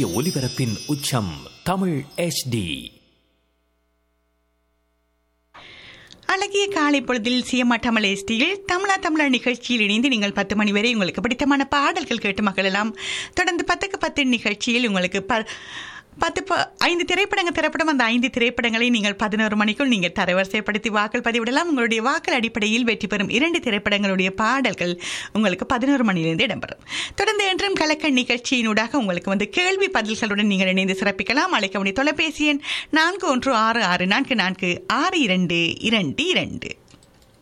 சூரிய ஒளிபரப்பின் உச்சம் தமிழ் HD அழகிய காலை பொழுதில் சியமாட்டமல் எஸ்டியில் தமிழா தமிழா நிகழ்ச்சியில் இணைந்து நீங்கள் பத்து மணி வரை உங்களுக்கு பிடித்தமான பாடல்கள் கேட்டு மகளெல்லாம் தொடர்ந்து பத்துக்கு பத்து நிகழ்ச்சியில் உங்களுக்கு ப பத்து ப ஐந்து திரைப்படங்கள் திரைப்படம் அந்த ஐந்து திரைப்படங்களை நீங்கள் பதினோரு மணிக்குள் நீங்கள் தரவரிசைப்படுத்தி வாக்கள் பதிவிடலாம் உங்களுடைய வாக்கள் அடிப்படையில் வெற்றி பெறும் இரண்டு திரைப்படங்களுடைய பாடல்கள் உங்களுக்கு பதினோரு மணியிலிருந்து இடம்பெறும் தொடர்ந்து என்றும் கலக்க நிகழ்ச்சியினூடாக உங்களுக்கு வந்து கேள்வி பதில்களுடன் நீங்கள் இணைந்து சிறப்பிக்கலாம் அழைக்க வேண்டிய தொலைபேசி எண் நான்கு ஒன்று ஆறு ஆறு நான்கு நான்கு ஆறு இரண்டு இரண்டு இரண்டு